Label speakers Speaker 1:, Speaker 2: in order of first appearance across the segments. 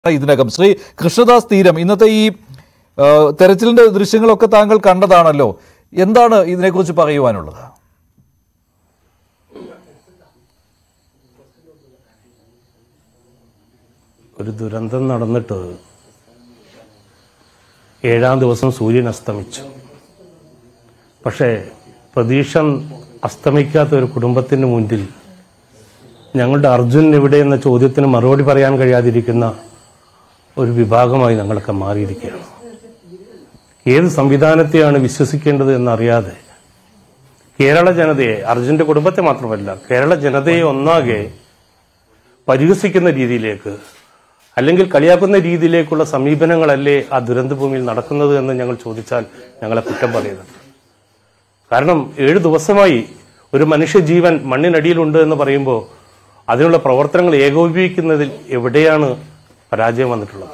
Speaker 1: ഇതിനകം ശ്രീ കൃഷ്ണദാസ് തീരം ഇന്നത്തെ ഈ ആ, തെരച്ചിലിന്റെ ദൃശ്യങ്ങളൊക്കെ താങ്കൾ കണ്ടതാണല്ലോ എന്താണ് ഇതിനെക്കുറിച്ച് പറയുവാനുള്ളത്
Speaker 2: ഒരു ദുരന്തം നടന്നിട്ട് ഏഴാം ദിവസം സൂര്യൻ അസ്തമിച്ചു പക്ഷേ പ്രതീക്ഷ അസ്തമിക്കാത്ത ഒരു കുടുംബത്തിന് മുൻപിൽ ഞങ്ങളുടെ അർജുൻ എവിടെ എന്ന ചോദ്യത്തിന് മറുപടി പറയാൻ കഴിയാതിരിക്കുന്ന ഒരു വിഭാഗമായി ഞങ്ങളൊക്കെ മാറിയിരിക്കുകയാണ് ഏത് സംവിധാനത്തെയാണ് വിശ്വസിക്കേണ്ടത് എന്നറിയാതെ കേരള ജനതയെ അർജുന്റെ കുടുംബത്തെ മാത്രമല്ല കേരള ജനതയെ ഒന്നാകെ പരിഹസിക്കുന്ന രീതിയിലേക്ക് അല്ലെങ്കിൽ കളിയാക്കുന്ന രീതിയിലേക്കുള്ള സമീപനങ്ങളല്ലേ ആ ദുരന്തഭൂമിയിൽ നടക്കുന്നത് എന്ന് ഞങ്ങൾ ചോദിച്ചാൽ ഞങ്ങളെ കുറ്റം പറയുന്നത് കാരണം ഏഴ് ദിവസമായി ഒരു മനുഷ്യജീവൻ മണ്ണിനടിയിലുണ്ട് എന്ന് പറയുമ്പോൾ അതിനുള്ള പ്രവർത്തനങ്ങൾ ഏകോപിപ്പിക്കുന്നതിൽ എവിടെയാണ് പരാജയം വന്നിട്ടുള്ളത്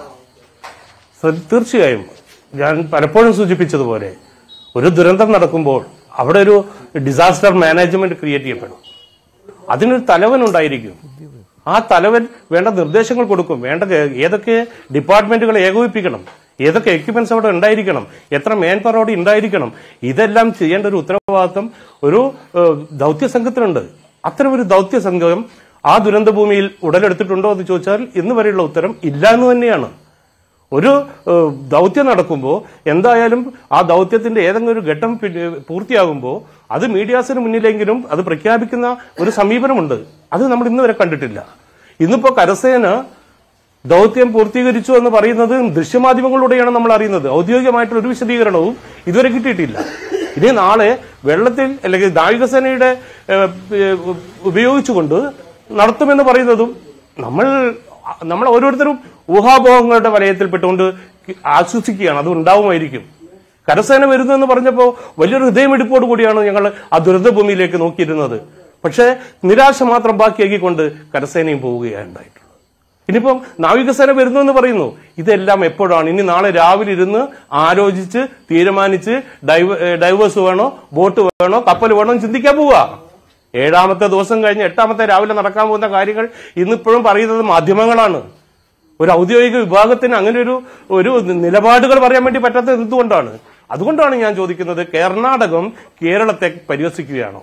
Speaker 2: ശ്ര- തീർച്ചയായും ഞാൻ പലപ്പോഴും സൂചിപ്പിച്ചതുപോലെ ഒരു ദുരന്തം നടക്കുമ്പോൾ അവിടെ ഒരു ഡിസാസ്റ്റർ മാനേജ്മെന്റ് ക്രിയേറ്റ് ചെയ്യപ്പെടും അതിനൊരു തലവൻ ഉണ്ടായിരിക്കും ആ തലവൻ വേണ്ട നിർദ്ദേശങ്ങൾ കൊടുക്കും വേണ്ട ഏ- ഏതൊക്കെ ഡിപ്പാർട്ട്മെന്റുകൾ ഏകോപിപ്പിക്കണം ഏതൊക്കെ എക്യുപ്മെന്റ്സ് അവിടെ ഉണ്ടായിരിക്കണം എത്ര മാൻ പവർ അവിടെ ഉണ്ടായിരിക്കണം ഇതെല്ലാം ചെയ്യേണ്ട ഒരു ഉത്തരവാദിത്വം ഒരു ഏഹ്, ദൗത്യ സംഘത്തിനുണ്ട് അത്തരം ഒരു ദൗത്യ സംഘം ആ ദുരന്ത ഭൂമിയിൽ ഉടലെടുത്തിട്ടുണ്ടോ എന്ന് ചോദിച്ചാൽ ഇന്ന് വരെയുള്ള ഉത്തരം ഇല്ല എന്ന് തന്നെയാണ് ഒരു ഏഹ്, ദൗത്യം നടക്കുമ്പോൾ എന്തായാലും ആ ദൗത്യത്തിന്റെ ഏതെങ്കിലും ഒരു ഘട്ടം പിന്നെ പൂർത്തിയാകുമ്പോൾ അത് മീഡിയാസിന് മുന്നിലെങ്കിലും അത് പ്രഖ്യാപിക്കുന്ന ഒരു സമീപനമുണ്ട് അത് നമ്മൾ ഇന്ന് വരെ കണ്ടിട്ടില്ല ഇന്നിപ്പോ കരസേന ദൗത്യം പൂർത്തീകരിച്ചു എന്ന് പറയുന്നത് ദൃശ്യമാധ്യമങ്ങളിലൂടെയാണ് നമ്മൾ അറിയുന്നത് ഔദ്യോഗികമായിട്ടുള്ള ഒരു വിശദീകരണവും ഇതുവരെ കിട്ടിയിട്ടില്ല ഇനി നാളെ വെള്ളത്തിൽ അല്ലെങ്കിൽ നാവികസേനയുടെ ഏഹ്, ഏഹ്, ഉപയോഗിച്ചുകൊണ്ട് നടത്തുമെന്ന് പറയുന്നതും നമ്മൾ നമ്മൾ ഓരോരുത്തരും ഊഹാപോഹങ്ങളുടെ വലയത്തിൽപ്പെട്ടുകൊണ്ട് ആശ്വസിക്കുകയാണ് അത് ഉണ്ടാവുമായിരിക്കും കരസേന വരുന്നു എന്ന് പറഞ്ഞപ്പോൾ വലിയൊരു ഹൃദയമിടിപ്പോട് കൂടിയാണ് ഞങ്ങൾ ആ ദുരന്തഭൂമിയിലേക്ക് നോക്കിയിരുന്നത് പക്ഷേ നിരാശ മാത്രം ബാക്കിയാക്കിക്കൊണ്ട് കരസേനയും പോവുകയാണ് ഉണ്ടായിട്ടുള്ളത് ഇനിയിപ്പം നാവികസേന വരുന്നു എന്ന് പറയുന്നു ഇതെല്ലാം എപ്പോഴാണ് ഇനി നാളെ രാവിലെ ഇരുന്ന് ആലോചിച്ച് തീരുമാനിച്ച് ഡൈവ ഏഹ് ഡൈവേഴ്സ് വേണോ ബോട്ട് വേണോ കപ്പൽ വേണോ എന്ന് ചിന്തിക്കാൻ പോവുക ഏഴാമത്തെ ദിവസം കഴിഞ്ഞ് എട്ടാമത്തെ രാവിലെ നടക്കാൻ പോകുന്ന കാര്യങ്ങൾ ഇന്നിപ്പോഴും പറയുന്നത് മാധ്യമങ്ങളാണ് ഒരു ഔദ്യോഗിക വിഭാഗത്തിന് അങ്ങനെ ഒരു ഒരു നിലപാടുകൾ പറയാൻ വേണ്ടി പറ്റാത്തത് എന്തുകൊണ്ടാണ് അതുകൊണ്ടാണ് ഞാൻ ചോദിക്കുന്നത് കർണാടകം കേരളത്തെ പരിഹസിക്കുകയാണോ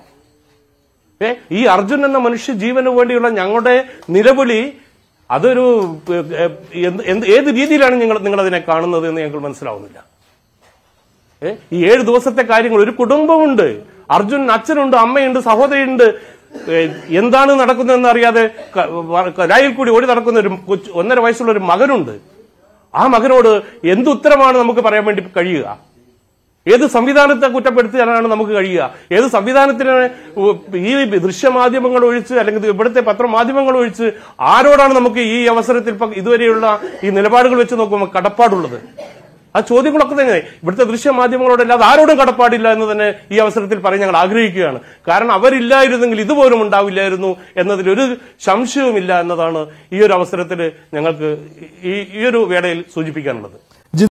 Speaker 2: ഏ ഈ അർജുൻ എന്ന മനുഷ്യ ജീവന് വേണ്ടിയുള്ള ഞങ്ങളുടെ നിലവിളി അതൊരു ഏ, എന്ത് എന്ത് ഏത് രീതിയിലാണ് നിങ്ങൾ നിങ്ങൾ അതിനെ കാണുന്നത് എന്ന് ഞങ്ങൾക്ക് മനസ്സിലാവുന്നില്ല ഏ, ഈ ഏഴ് ദിവസത്തെ കാര്യങ്ങൾ ഒരു കുടുംബമുണ്ട് അർജുൻ അച്ഛനുണ്ട് അമ്മയുണ്ട് സഹോദരിയുണ്ട് ഏ, എന്താണ് നടക്കുന്നതെന്ന് അറിയാതെ ക- വ- രായിൽ കൂടി ഓടി നടക്കുന്ന ഒരു കൊച്ചു ഒന്നര വയസ്സുള്ള ഒരു മകനുണ്ട് ആ മകനോട് എന്തുത്തരമാണ് നമുക്ക് പറയാൻ വേണ്ടി കഴിയുക ഏത് സംവിധാനത്തെ കുറ്റപ്പെടുത്താനാണ് നമുക്ക് കഴിയുക ഏത് സംവിധാനത്തിന് ഈ ദൃശ്യമാധ്യമങ്ങൾ ഒഴിച്ച് അല്ലെങ്കിൽ ഇവിടുത്തെ പത്രമാധ്യമങ്ങൾ ഒഴിച്ച് ആരോടാണ് നമുക്ക് ഈ അവസരത്തിൽ ഇപ്പം ഇതുവരെയുള്ള ഈ നിലപാടുകൾ വെച്ച് നോക്കുമ്പോൾ കടപ്പാടുള്ളത് ആ ചോദ്യങ്ങളൊക്കെ തന്നെ ഇവിടുത്തെ ദൃശ്യമാധ്യമങ്ങളോടല്ലാതെ ആരോടും കടപ്പാടില്ല എന്ന് തന്നെ ഈ അവസരത്തിൽ പറയാൻ ഞങ്ങൾ ആഗ്രഹിക്കുകയാണ് കാരണം അവരില്ലായിരുന്നെങ്കിൽ ഇതുപോലും ഉണ്ടാവില്ലായിരുന്നു എന്നതിൽ ഒരു സംശയവുമില്ല എന്നതാണ് ഈ ഒരു അവസരത്തിൽ ഞങ്ങൾക്ക് ഈ ഈ ഒരു വേളയിൽ സൂചിപ്പിക്കാനുള്ളത്